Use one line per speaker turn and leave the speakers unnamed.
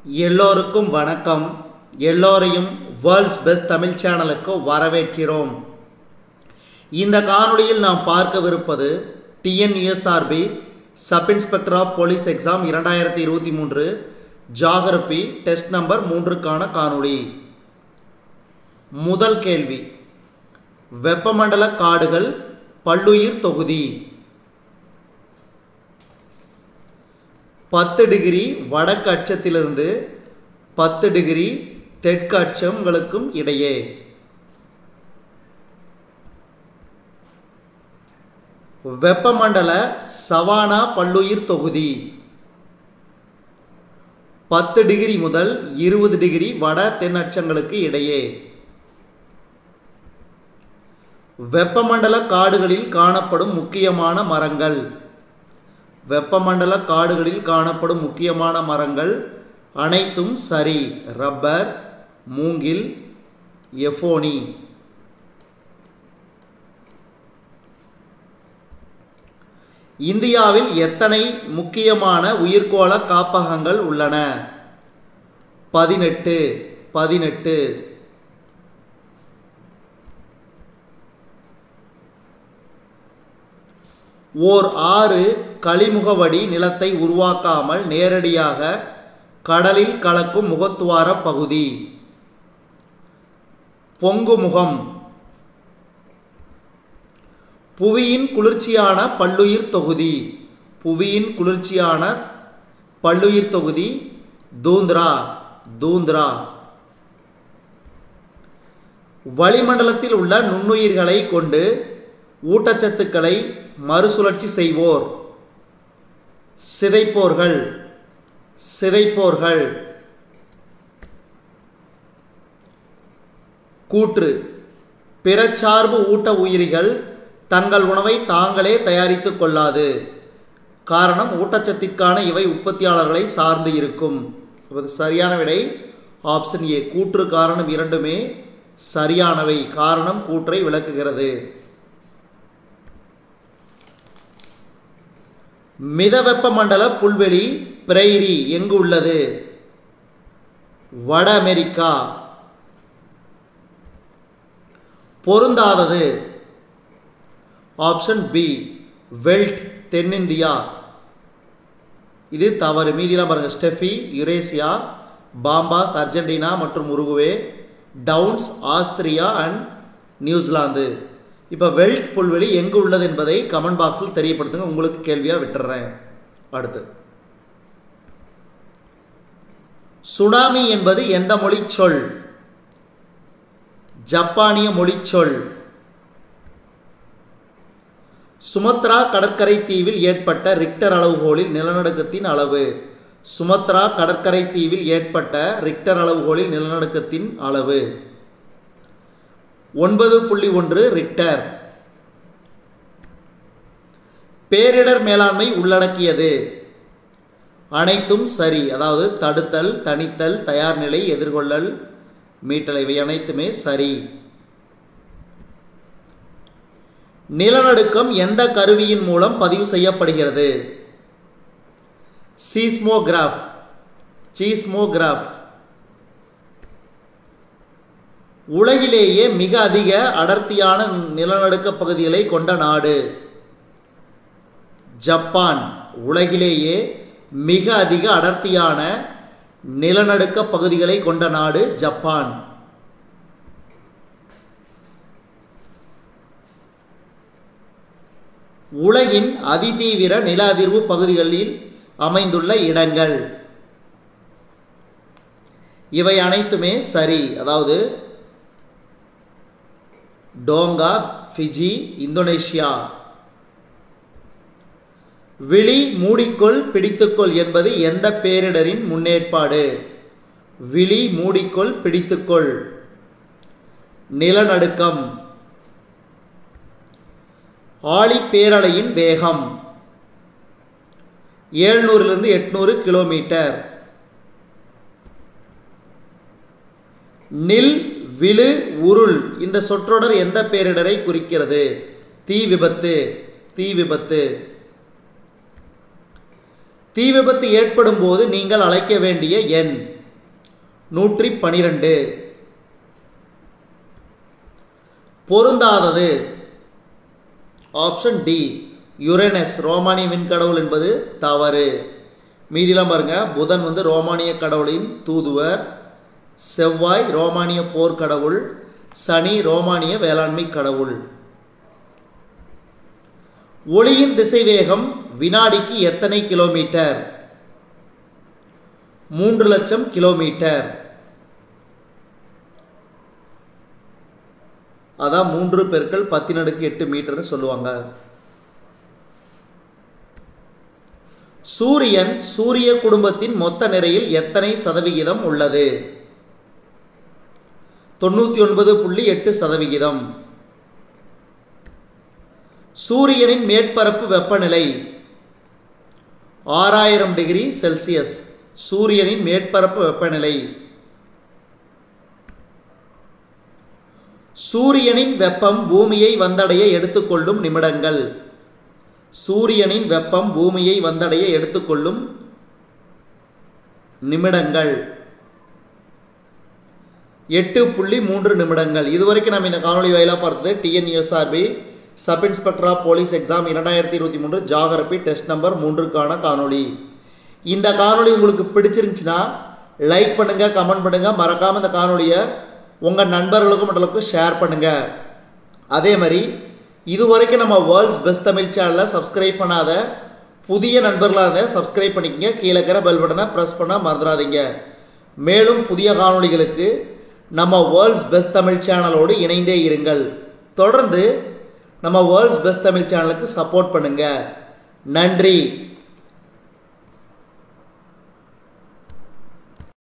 எல்லோருக்கும் வணக்கம் எல்லோரையும் வேர்ல்ட்ஸ் பெஸ்ட் தமிழ் சேனலுக்கு வரவேற்கிறோம் இந்த காணொளியில் நாம் பார்க்கவிருப்பது TNUSRB sub inspector of police exam இரண்டாயிரத்தி இருபத்தி மூன்று ஜாகிரபி டெஸ்ட் நம்பர் மூன்றுக்கான காணொளி முதல் கேள்வி வெப்பமண்டல காடுகள் பல்லுயிர் தொகுதி பத்து டிகிரி வடக்கு அச்சத்திலிருந்து பத்து டிகிரி தெற்கு அச்சங்களுக்கும் இடையே வெப்பமண்டல சவானா பல்லுயிர் தொகுதி பத்து டிகிரி முதல் இருபது டிகிரி வட தென் அச்சங்களுக்கு இடையே வெப்பமண்டல காடுகளில் காணப்படும் முக்கியமான மரங்கள் வெப்பமண்டல காடுகளில் காணப்படும் முக்கியமான மரங்கள் அனைத்தும் சரி ரப்பர் மூங்கில் எஃபோனி இந்தியாவில் எத்தனை முக்கியமான உயிர்கோள காப்பகங்கள் உள்ளன பதினெட்டு பதினெட்டு ஓர் ஆறு கழிமுகவடி நிலத்தை உருவாக்காமல் நேரடியாக கடலில் கலக்கும் முகத்துவார பகுதி பொங்குமுகம் புவியின் குளிர்ச்சியான பல்லுயிர் தொகுதி புவியின் குளிர்ச்சியான பல்லுயிர் தொகுதி தூந்த்ரா தூந்த்ரா வளிமண்டலத்தில் உள்ள நுண்ணுயிர்களை கொண்டு ஊட்டச்சத்துக்களை மறுசுழற்சி செய்வோர் சிதைப்போர்கள் சிதைப்போர்கள் கூற்று பிறச்சார்பு ஊட்ட உயிரிகள் தங்கள் உணவை தாங்களே தயாரித்து கொள்ளாது காரணம் ஊட்டச்சத்திற்கான இவை உற்பத்தியாளர்களை சார்ந்து இருக்கும் இது சரியான விடை ஆப்ஷன் ஏ கூற்று காரணம் இரண்டுமே சரியானவை காரணம் கூற்றை விளக்குகிறது மிதவெப்ப மண்டல புல்வெளி பிரைரி எங்கு உள்ளது வட அமெரிக்கா பொருந்தாதது ஆப்ஷன் பி வெல்ட் தென்னிந்தியா இது தவறு மீதிலாம் பாருங்கள் ஸ்டெஃபி யுரேசியா பாம்பாஸ் அர்ஜென்டினா மற்றும் Uruguay downs Austria and New Zealand இப்போ வெல்ட் புல்வெளி எங்கு உள்ளது என்பதை கமெண்ட் பாக்ஸில் தெரியப்படுத்துங்க உங்களுக்கு கேள்வியாக விட்டுறேன் அடுத்து சுனாமி என்பது எந்த மொழி சொல் ஜப்பானிய மொழி சொல் சுமத்ரா கடற்கரை தீவில் ஏற்பட்ட ரிக்டர் அளவுகோலில் நிலநடுக்கத்தின் அளவு சுமத்ரா கடற்கரை தீவில் ஏற்பட்ட ரிக்டர் அளவுகோலில் நிலநடுக்கத்தின் அளவு ஒன்பது புள்ளி ஒன்று ரிக்டர் பேரிடர் மேலாண்மை உள்ளடக்கியது அனைத்தும் சரி அதாவது தடுத்தல் தணித்தல் தயார் நிலை எதிர்கொள்ளல் மீட்டல் இவை அனைத்துமே சரி நிலநடுக்கம் எந்த கருவியின் மூலம் பதிவு செய்யப்படுகிறது சீஸ்மோகிராஃப் சீஸ்மோகிராஃப் உலகிலேயே மிக அதிக அடர்த்தியான நிலநடுக்க பகுதிகளை கொண்ட நாடு ஜப்பான் உலகிலேயே மிக அதிக அடர்த்தியான நிலநடுக்க பகுதிகளை கொண்ட நாடு ஜப்பான் உலகின் அதிதீவிர நில அதிர்வு பகுதிகளில் அமைந்துள்ள இடங்கள் இவை அனைத்துமே சரி அதாவது டோங்கா ஃபிஜி இந்தோனேஷியா விழி மூடிக்கொள் பிடித்துக்கொள் என்பது எந்த பேரிடரின் முன்னேற்பாடு விழி மூடிக்கொள் பிடித்துக்கொள் நிலநடுக்கம் ஆழி பேரலையின் வேகம் ஏழ்நூறிலிருந்து எட்நூறு கிலோமீட்டர் நில் விழு உருள் இந்த சொற்றொடர் எந்த பேரிடரை குறிக்கிறது தீ விபத்து தீ விபத்து தீ விபத்து ஏற்படும் போது நீங்கள் அழைக்க வேண்டிய எண் நூற்றி பனிரெண்டு பொருந்தாதது ஆப்ஷன் டி யுரேனஸ் ரோமானிய விண்கடவுள் என்பது தவறு மீதிலாம் பாருங்க புதன் வந்து ரோமானிய கடவுளின் தூதுவர் செவ்வாய் ரோமானிய போர்க்கடவுள் சனி ரோமானிய வேளாண்மை கடவுள் ஒளியின் திசைவேகம் வினாடிக்கு எத்தனை கிலோமீட்டர் மூன்று லட்சம் கிலோமீட்டர் அதான் மூன்று பெருக்கள் பத்தினடுக்கு எட்டு மீட்டர்னு சொல்லுவாங்க சூரியன் சூரிய குடும்பத்தின் மொத்த நிறையில் எத்தனை சதவிகிதம் உள்ளது தொண்ணூற்றி ஒன்பது புள்ளி எட்டு சதவிகிதம் சூரியனின் மேற்பரப்பு வெப்பநிலை ஆறாயிரம் டிகிரி செல்சியஸ் சூரியனின் மேற்பரப்பு வெப்பநிலை சூரியனின் வெப்பம் பூமியை வந்தடைய எடுத்துக்கொள்ளும் நிமிடங்கள் சூரியனின் வெப்பம் பூமியை வந்தடைய எடுத்துக்கொள்ளும் நிமிடங்கள் எட்டு புள்ளி மூன்று நிமிடங்கள் இதுவரைக்கும் நம்ம இந்த காணொலி வாயிலாக பார்த்தது TNUSRB sub inspector of police exam இரண்டாயிரத்தி இருபத்தி மூன்று ஜாகிரபி டெஸ்ட் நம்பர் மூன்றுக்கான காணொளி இந்த காணொளி உங்களுக்கு பிடிச்சிருந்துச்சுன்னா லைக் பண்ணுங்கள் கமெண்ட் பண்ணுங்கள் மறக்காமல் இந்த காணொலியை உங்கள் நண்பர்களுக்கும் மற்றவர்களுக்கும் ஷேர் பண்ணுங்கள் அதே மாதிரி இதுவரைக்கும் நம்ம வேர்ல்ட்ஸ் பெஸ்ட் தமிழ் சேனலை சப்ஸ்கிரைப் பண்ணாத புதிய நண்பர்களாக இருந்தால் சப்ஸ்கிரைப் பண்ணிக்கங்க கீழே இருக்கிற பெல் பட்டனை ப்ரெஸ் பண்ண மறந்துடாதீங்க மேலும் புதிய காணொளிகளுக்கு நம்ம வேர்ல்ட்ஸ் பெஸ்ட் தமிழ் சேனலோடு இணைந்தே இருங்கள் தொடர்ந்து நம்ம வேர்ல்ட்ஸ் பெஸ்ட் தமிழ் சேனலுக்கு சப்போர்ட் பண்ணுங்கள் நன்றி